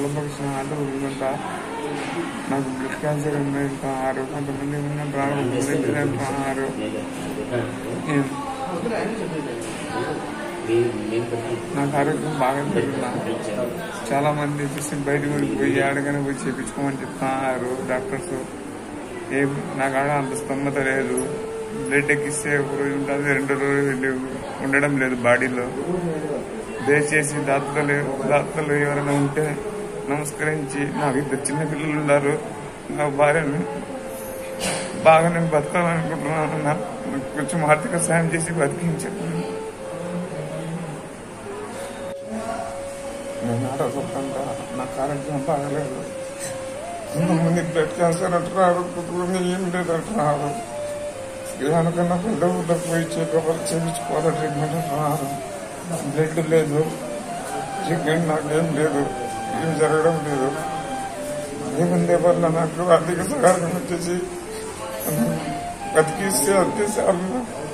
మూలపక్షాలు ఉందంట నాకు blood cancer ఉందంటారు కొంతమంది ఉందంటారు కొంతమంది అంటారు నేను నాకు ఆరోగ్యం బాగా పెరుగుతా చాలా మంది చూసి బయట కూడా పోయి ఆడగానే పోయి చేయించుకోమని చెప్తున్నారు డాక్టర్స్ ఏం నాకు ఆడ అంత స్తమ్మత లేదు బ్లడ్ ఎక్కిస్తే ఒక రోజు ఉంటుంది రెండు రోజులు ఉండడం లేదు బాడీలో దయచేసి దాతలు దాతలు ఎవరైనా ఉంటే నమస్కరించి నాకు ఇద్దరు చిన్న పిల్లలు ఉన్నారు నా భార్యను బాగా నేను బతకాలనుకుంటున్నాను నాకు కొంచెం ఆర్థిక సాయం చేసి బతికించండి నేను ఆరోగ్యంగా నాకు ఆరోగ్యం బాగలేదు కొంతమంది బ్లడ్ క్యాన్సర్ అంటున్నారు కొంతమంది ఏం లేదు అంటున్నారు దానికన్నా పెద్ద ఊళ్ళకి పోయి చెకప్ చేయించుకోవాలి ట్రీట్మెంట్ అంటున్నారు బ్లడ్ లేదు చికెన్ నాకేం లేదు ఏం జరగడం లేదు ఏముందే వల్ల నాకు ఆర్థిక సహాయం వచ్చేసి బతికిస్తే అంతే సార్